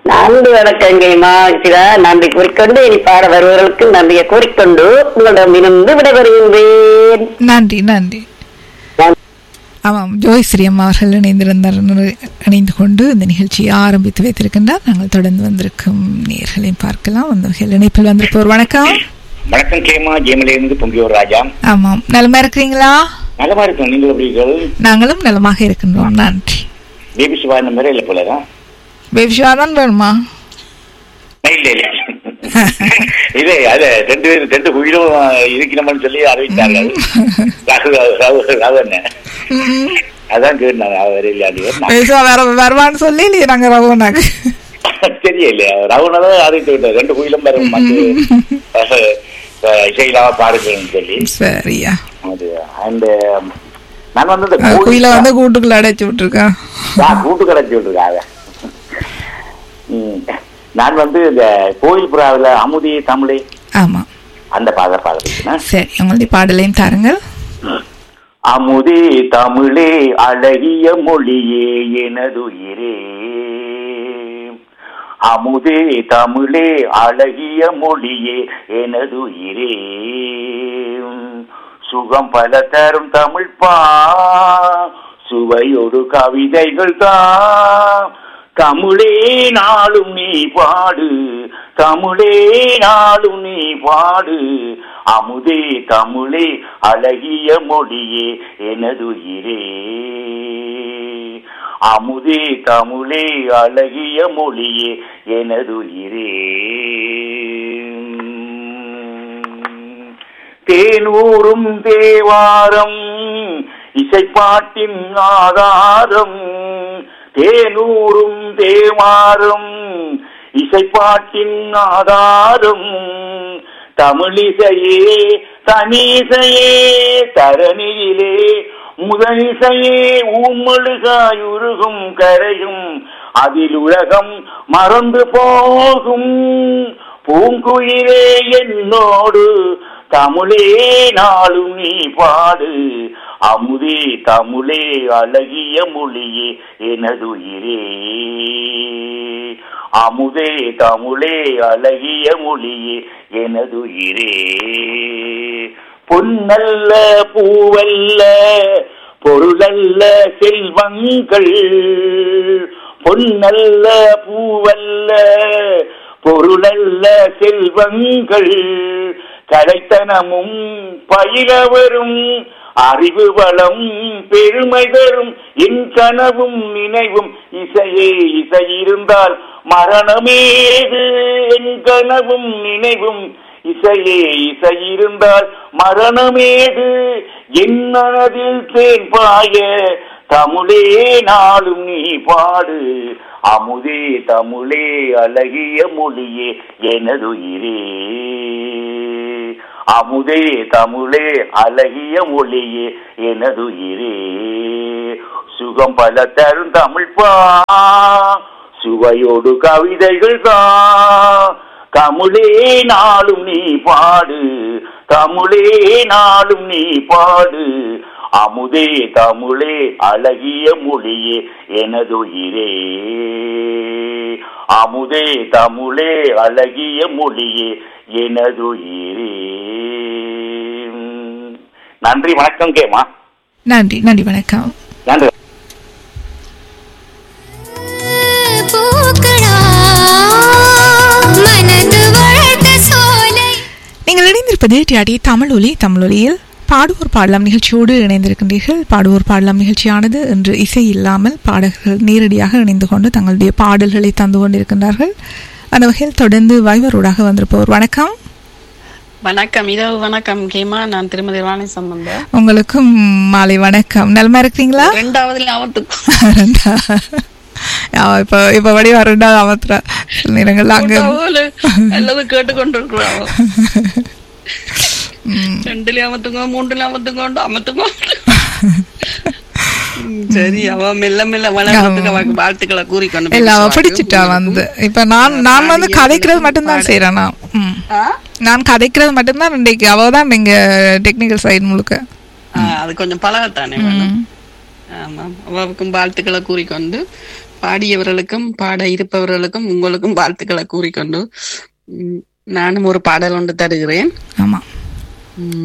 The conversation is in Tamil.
நன்றி வணக்கங்கம்மா சிவா நன்றி கூறிக்கொண்டு இனி பாட வருபவர்களுக்கு நன்றியை கூறிக்கொண்டு உங்களிடமிருந்து விடைபெறுகின்றேன் நன்றி நன்றி ஆமாம் ஜோய்ஸ்ரீ அம்மா அவர்கள் இணைந்திருந்தார் இணைந்து கொண்டு இந்த நிகழ்ச்சியை ஆரம்பித்து வைத்திருக்கின்றார் நாங்கள் தொடர்ந்து வந்திருக்கும் நேர்களையும் பார்க்கலாம் அந்த வகையில் இணைப்பில் வந்திருப்போர் வணக்கம் வணக்கம் கேமா ஜெயமலையிலிருந்து பொங்கியோர் ராஜா ஆமாம் நலமா இருக்கிறீங்களா நலமா இருக்கும் நீங்கள் எப்படிகள் நாங்களும் நலமாக இருக்கின்றோம் நன்றி பேபி சிவா இந்த மாதிரி இல்ல போலதான் பேபிஷா தான் வேணுமா இல்ல இல்ல இது அது ரெண்டு பேரும் ரெண்டு குயிலும் இருக்கணும்னு சொல்லி அறிவித்தாங்க ரகு ரகு ரகு என்ன ம். அதான் கேட்டாங்க அவர் இல்லையாண்டு பேசுவா வேற வருவான்னு சொல்லி இல்லையே நாங்கள் ரவோனாக்கு தெரியல ரகுனதான் அறிவித்து விட்டார் ரெண்டு குயிலும் வரும் வந்து இசையிலாம பாருங்கன்னு சொல்லி சரியா அது அந்த நான் வந்து இந்த அஹ், குயில வந்து கோயில் கூட்டுக்குள்ள அடைச்சு விட்டுருக்கா நான் கூட்டு கடைச்சி விட்டுருக்காங்க ம். நான் வந்து இந்த கோயில் புறாவில் அமுதி தமிழை ஆமா அந்த பாத பாடுறேன் சரி உங்களுடைய பாடலையும் தாருங்கள் அமுதே தமிழே அழகிய மொழியே எனதுயிரே அமுதே தமிழே அழகிய மொழியே எனதுயிரே சுகம் பல தரும் தமிழ் பா சுவையொரு கவிதைகள் தான் தமிழே நாளும் நீ பாடு தமிழே நாளும் நீ பாடு அமுதே தமிழே அழகிய மொழியே எனதுயிரே அமுதே தமிழே அழகிய மொழியே எனதுயிரே தேனூரும் தேவாரம் இசைப்பாட்டின் ஆதாரம் தேனூரும் தேவாரம் இசைப்பாட்டின் ஆதாரம் தமிழிசையே தனிசையே தரணியிலே முதலிசையே ஊமழுகாயுருகும் கரையும் அதில் உலகம் மறந்து போகும் பூங்குயிலே என்னோடு தமிழே நாளும் நீ பாடு அமுதே தமிழே அழகிய மொழியே எனதுயிரே அமுதே தமிழே அழகிய மொழியே எனதுயிரே பொன்னல்ல பூவல்ல பொருளல்ல செல்வங்கள் பொன்னல்ல பூவல்ல பொருளல்ல செல்வங்கள் கலைத்தனமும் பயிரவரும் அறிவு வளம் பெருமை தரும் என் கனவும் நினைவும் இசையே இசை இருந்தால் மரணமேது என் கனவும் நினைவும் இசையே இசை இருந்தால் மரணமேது என் மனதில் தேன் பாய தமிழே நாளும் நீ பாடு அமுதே தமிழே அழகிய மொழியே எனதுயிரே அமுதே தமிழே அழகிய மொழியே எனதுயிரே சுகம் பல தரும் தமிழ் பா சுவையோடு கவிதைகள் தான் தமிழே நாளும் நீ பாடு தமிழே நாளும் நீ பாடு அமுதே தமிழே அழகிய மொழியே எனதுயிரே அமுதே தமிழே அழகிய மொழியே எனதுயிரே நன்றி வணக்கம் கேமா நன்றி நன்றி வணக்கம் நன்றி பூக்கடா மனது வளர்த்த சோலை நீங்கள் இணைந்திருப்பது டிஆடி தமிழ் ஒலி தமிழ் ஒலியில் பாடுவோர் பாடலாம் நிகழ்ச்சியோடு இணைந்திருக்கின்றீர்கள் பாடுவோர் பாடலாம் நிகழ்ச்சியானது இன்று இசை இல்லாமல் பாடகர்கள் நேரடியாக இணைந்து கொண்டு தங்களுடைய பாடல்களை தந்து கொண்டிருக்கின்றார்கள் அந்த வகையில் தொடர்ந்து வைவரோடாக வந்திருப்பவர் வணக்கம் வணக்கம் இரவு வணக்கம் கேமா நான் திருமதி ராணி சம்பந்தம் உங்களுக்கும் மாலை வணக்கம் நலமா இருக்கிறீங்களா ரெண்டாவது லாபத்துக்கு ரெண்டா அவ இப்ப இப்ப வடிவா ரெண்டாவது அமர்த்துறா சில நேரங்கள்ல அங்க எல்லாரும் கேட்டுக்கொண்டிருக்கிறோம் ரெண்டுல அமத்துங்க மூன்றுல அமத்துங்க அமத்துங்க ம், சரி அவ மெல்ல மெல்ல வளர்றதுக்கு அவக்கு வாழ்த்துக்களை கூறிக்கொண்டு இல்ல அவ பேசுவாள். பிடிச்சிட்டா வந்து இப்ப நான் நான் வந்து கதைக்கிறது மட்டும்தான் செய்யறேன் நான் ம். ஆ? நான் கதைக்கிறது மட்டும்தான் இன்றைக்கு அவ தான் இங்க டெக்னிக்கல் சைடு முழுக்க ஆ, அது கொஞ்சம் பழகத்தானே வேணும் ஆமா அவருக்கும் வாழ்த்துக்களை கூறிக்கொண்டு பாடியவர்களுக்கும் பாட இருப்பவர்களுக்கும் உங்களுக்கும் வாழ்த்துக்களை கூறிக்கொண்டு ம், நானும் ஒரு பாடல் ஒன்று தருகிறேன் ஆமா ம்,